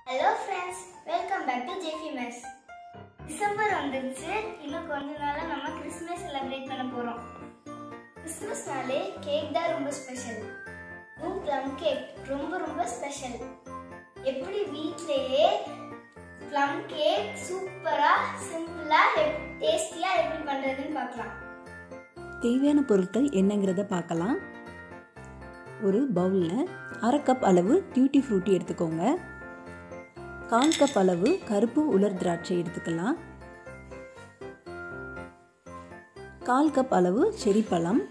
Hello friends welcome back to Jeffy mess December வந்துருச்சு இன்னும் கொஞ்ச நாள்ல நம்ம கிறிஸ்மஸ் செலிப்ரேட் பண்ண போறோம் கிறிஸ்மஸ்னாலே கேக் தான் ரொம்ப ஸ்பெஷல் அதுவும் ப்ளம் கேக் ரொம்ப ரொம்ப ஸ்பெஷல் எப்படி வீட்லயே ப்ளம் கேக் சூப்பரா சிம்பிளா டேஸ்டியா எப்படி பண்றதுன்னு பார்க்கலாம் தேவையான பொருட்கள் என்னங்கிறத பார்க்கலாம் ஒரு பவுலில் அரை கப் அளவு டியூட்டி ஃப்ரூட்டி எடுத்துக்கோங்க கால் கப் அளவு கருப்பு உலர் திராட்சை எடுத்துக்கலாம் கால் கப் அளவு செரி பழம்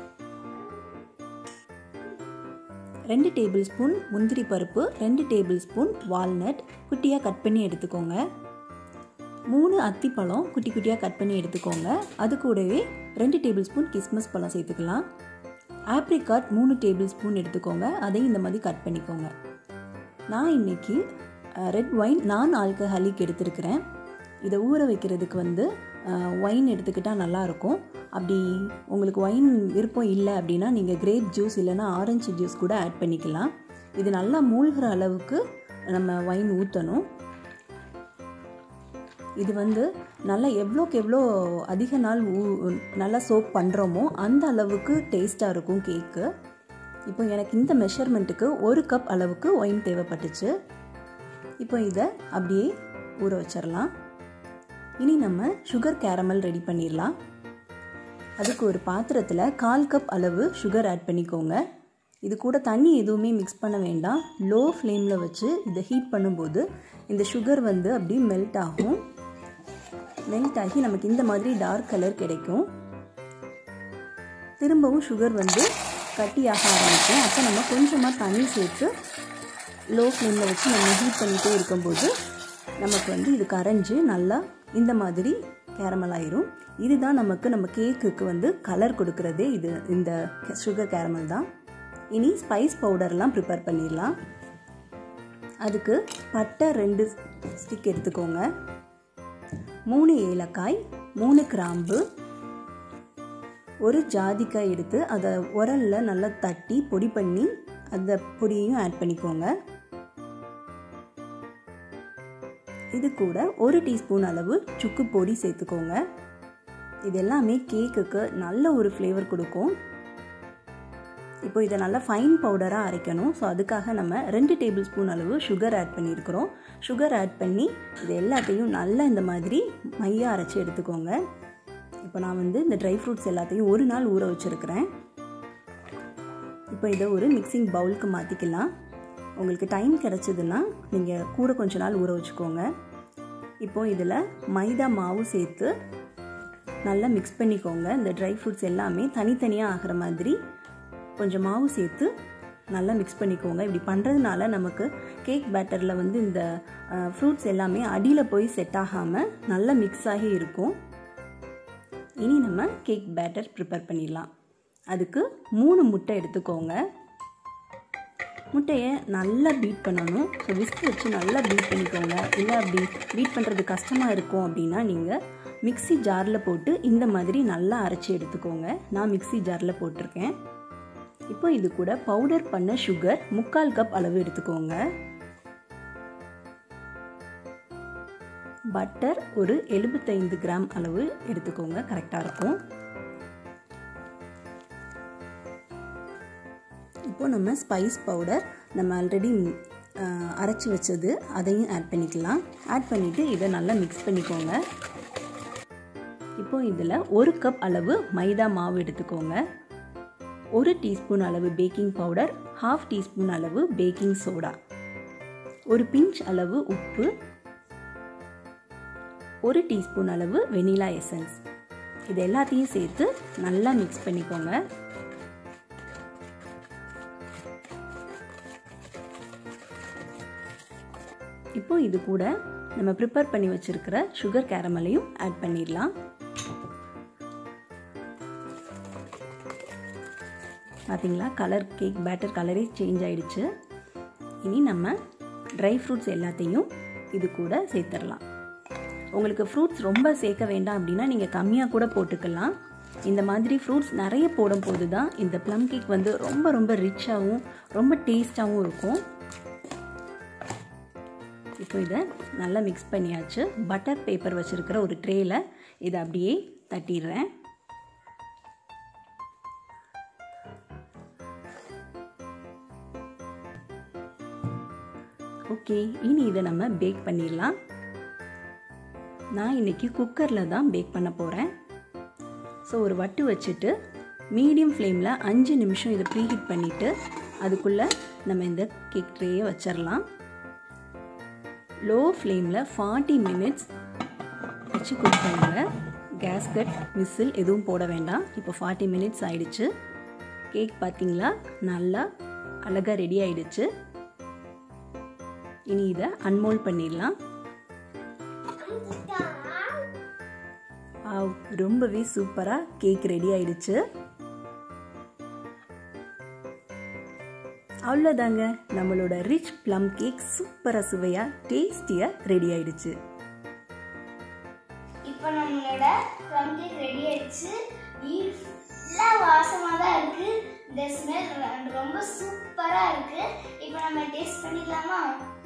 ரெண்டு டேபிள் ஸ்பூன் முந்திரி பருப்பு ரெண்டு டேபிள் ஸ்பூன் வால்நட் குட்டியாக கட் பண்ணி எடுத்துக்கோங்க மூணு அத்திப்பழம் குட்டி குட்டியாக கட் பண்ணி எடுத்துக்கோங்க அது கூடவே ரெண்டு டேபிள் ஸ்பூன் கிஸ்மஸ் பழம் சேர்த்துக்கலாம் ஆப்ரிகாட் மூணு டேபிள் ஸ்பூன் எடுத்துக்கோங்க அதையும் இந்த மாதிரி கட் பண்ணிக்கோங்க நான் இன்னைக்கு ரெட் ஒயின் நான் ஆல்கஹாலிக் எடுத்திருக்கிறேன் இதை ஊற வைக்கிறதுக்கு வந்து ஒயின் எடுத்துக்கிட்டால் நல்லாயிருக்கும் அப்படி உங்களுக்கு ஒயின் விருப்பம் இல்லை அப்படின்னா நீங்கள் கிரேப் ஜூஸ் இல்லைன்னா ஆரஞ்சு ஜூஸ் கூட ஆட் பண்ணிக்கலாம் இது நல்லா மூழ்கிற அளவுக்கு நம்ம ஒயின் ஊற்றணும் இது வந்து நல்லா எவ்வளோக்கு எவ்வளோ அதிக நாள் ஊ நல்லா சோப் பண்ணுறோமோ அந்த அளவுக்கு டேஸ்ட்டாக இருக்கும் கேக்கு இப்போ எனக்கு இந்த மெஷர்மெண்ட்டுக்கு ஒரு கப் அளவுக்கு ஒயின் தேவைப்பட்டுச்சு இப்போ இதை அப்படியே ஊற வச்சிடலாம் இனி நம்ம சுகர் கேரமல் ரெடி பண்ணிடலாம் அதுக்கு ஒரு பாத்திரத்தில் கால் கப் அளவு சுகர் ஆட் பண்ணிக்கோங்க இது கூட தண்ணி எதுவுமே மிக்ஸ் பண்ண வேண்டாம் லோ ஃப்ளேமில் வச்சு இதை ஹீட் பண்ணும்போது இந்த சுகர் வந்து அப்படியே மெல்ட் ஆகும் மெல்ட் ஆகி நமக்கு இந்த மாதிரி டார்க் கலர் கிடைக்கும் திரும்பவும் சுகர் வந்து கட்டியாக ஆரம்பிக்கும் அப்போ நம்ம கொஞ்சமாக தண்ணி சேர்த்து லோ ஃப்ளேமில் வச்சு நம்ம ஹீட் பண்ணிகிட்டே இருக்கும்போது நமக்கு வந்து இது கரைஞ்சி நல்லா இந்த மாதிரி கேரமல் ஆயிரும் இதுதான் நமக்கு நம்ம கேக்குக்கு வந்து கலர் கொடுக்கறதே இது இந்த சுகர் கேரமல் தான் இனி ஸ்பைஸ் பவுடர்லாம் ப்ரிப்பேர் பண்ணிடலாம் அதுக்கு பட்டை ரெண்டு ஸ்டிக் எடுத்துக்கோங்க மூணு ஏலக்காய் மூணு கிராம்பு ஒரு ஜாதிக்காய் எடுத்து அதை உரலில் நல்லா தட்டி பொடி பண்ணி அந்த பொடியையும் ஆட் பண்ணிக்கோங்க இது கூட ஒரு டீஸ்பூன் அளவு சுக்கு பொடி சேர்த்துக்கோங்க இது எல்லாமே கேக்குக்கு நல்ல ஒரு ஃப்ளேவர் கொடுக்கும் இப்போ இதை நல்லா ஃபைன் பவுடராக அரைக்கணும் ஸோ அதுக்காக நம்ம ரெண்டு டேபிள் ஸ்பூன் அளவு சுகர் ஆட் பண்ணியிருக்கிறோம் சுகர் ஆட் பண்ணி இது எல்லாத்தையும் நல்லா இந்த மாதிரி மையாக அரைச்சி எடுத்துக்கோங்க இப்போ நான் வந்து இந்த ட்ரை ஃப்ரூட்ஸ் எல்லாத்தையும் ஒரு நாள் ஊற வச்சுருக்கிறேன் இப்போ இதை ஒரு மிக்சிங் பவுலுக்கு மாற்றிக்கலாம் உங்களுக்கு டைம் கிடச்சிதுன்னா நீங்கள் கூட கொஞ்ச நாள் ஊற வச்சுக்கோங்க இப்போ இதில் மைதா மாவு சேர்த்து நல்லா மிக்ஸ் பண்ணிக்கோங்க இந்த ட்ரை ஃப்ரூட்ஸ் எல்லாமே தனித்தனியாக ஆகிற மாதிரி கொஞ்சம் மாவு சேர்த்து நல்லா மிக்ஸ் பண்ணிக்கோங்க இப்படி பண்ணுறதுனால நமக்கு கேக் பேட்டரில் வந்து இந்த ஃப்ரூட்ஸ் எல்லாமே அடியில் போய் செட் ஆகாமல் நல்லா மிக்ஸ் ஆகி இருக்கும் இனி நம்ம கேக் பேட்டர் ப்ரிப்பேர் பண்ணிடலாம் அதுக்கு மூணு முட்டை எடுத்துக்கோங்க முட்டையை நல்லா பீட் பண்ணணும் ஸோ விஸ்க் வச்சு நல்லா பீட் பண்ணிக்கோங்க இல்லை அப்படி பீட் பண்ணுறது கஷ்டமாக இருக்கும் அப்படின்னா நீங்கள் மிக்சி ஜாரில் போட்டு இந்த மாதிரி நல்லா அரைச்சி எடுத்துக்கோங்க நான் மிக்சி ஜாரில் போட்டிருக்கேன் இப்போ இது கூட பவுடர் பண்ண சுகர் முக்கால் கப் அளவு எடுத்துக்கோங்க பட்டர் ஒரு எழுபத்தைந்து கிராம் அளவு எடுத்துக்கோங்க கரெக்டாக இருக்கும் இப்போ நம்ம ஸ்பைஸ் பவுடர் நம்ம ஆல்ரெடி அரைச்சி வச்சது அதையும் ஆட் பண்ணிக்கலாம் ஆட் பண்ணிவிட்டு இதை நல்லா மிக்ஸ் பண்ணிக்கோங்க இப்போ இதில் ஒரு கப் அளவு மைதா மாவு எடுத்துக்கோங்க ஒரு டீஸ்பூன் அளவு பேக்கிங் பவுடர் ஹாஃப் டீஸ்பூன் அளவு பேக்கிங் சோடா ஒரு பிஞ்ச் அளவு உப்பு ஒரு டீஸ்பூன் அளவு வெனிலா எசன்ஸ் இது எல்லாத்தையும் சேர்த்து நல்லா மிக்ஸ் பண்ணிக்கோங்க இப்போ இது கூட நம்ம ப்ரிப்பேர் பண்ணி வச்சிருக்கிற சுகர் கேரமலையும் ஆட் பண்ணிடலாம் பார்த்தீங்களா கலர் கேக் பேட்டர் கலரே சேஞ்ச் ஆயிடுச்சு இனி நம்ம ட்ரை ஃப்ரூட்ஸ் எல்லாத்தையும் இது கூட சேர்த்துடலாம் உங்களுக்கு ஃப்ரூட்ஸ் ரொம்ப சேர்க்க வேண்டாம் அப்படின்னா நீங்கள் கம்மியாக கூட போட்டுக்கலாம் இந்த மாதிரி ஃப்ரூட்ஸ் நிறைய போடும் போது தான் இந்த ப்ளம் கேக் வந்து ரொம்ப ரொம்ப ரிச்சாகவும் ரொம்ப டேஸ்டாகவும் இருக்கும் இப்போ இதை நல்லா மிக்ஸ் பண்ணியாச்சு பட்டர் பேப்பர் வச்சுருக்கிற ஒரு ட்ரேயில் இதை அப்படியே தட்டிடுறேன் ஓகே இனி இதை நம்ம பேக் பண்ணிடலாம் நான் இன்றைக்கி குக்கரில் தான் பேக் பண்ண போகிறேன் ஸோ ஒரு வட்டு வச்சுட்டு மீடியம் ஃப்ளேமில் அஞ்சு நிமிஷம் இதை ப்ரீஹீட் பண்ணிவிட்டு அதுக்குள்ளே நம்ம இந்த கேக் ட்ரேயை வச்சிடலாம் லோ ஃப்ளேமில் ஃபார்ட்டி மினிட்ஸ் வச்சு குக் பண்ணுங்கள் கேஸ்கட் விசில் எதுவும் போட வேண்டாம் இப்போ ஃபார்ட்டி மினிட்ஸ் ஆயிடுச்சு கேக் பார்த்தீங்களா நல்லா அழகாக ரெடி ஆயிடுச்சு இனி இதை அன்மோல் பண்ணிடலாம் ஆவ் ரொம்பவே சூப்பராக கேக் ரெடி ஆயிடுச்சு அவ்வளோதாங்க நம்மளோட ரிச் ப்ளம் கேக் சூப்பராக சுவையாக டேஸ்டியாக ரெடி ஆயிடுச்சு இப்போ நம்மளோட ப்ளம் கேக் ரெடி ஆயிடுச்சு வீடு ஃபுல்லாக வாசமாக தான் இருக்கு இந்த ஸ்மெல் ரொம்ப சூப்பராக இருக்கு இப்போ நம்ம டேஸ்ட் பண்ணிக்கலாமா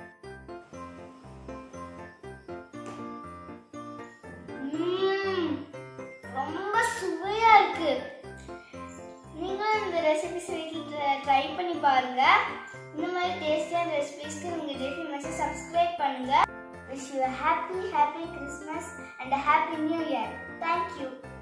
ம்ம். ரொம்ப சுவையா இருக்கு நீங்களும் இந்த ரெசிபிஸ் வீட்டில் ட்ரை பண்ணி பாருங்க இந்த மாதிரி டேஸ்டியான ரெசிபிஸ்க்கு நீங்க ஜெஃபி மெஸ்ஸை சப்ஸ்கிரைப் பண்ணுங்க wish you happy happy Christmas and happy new year thank you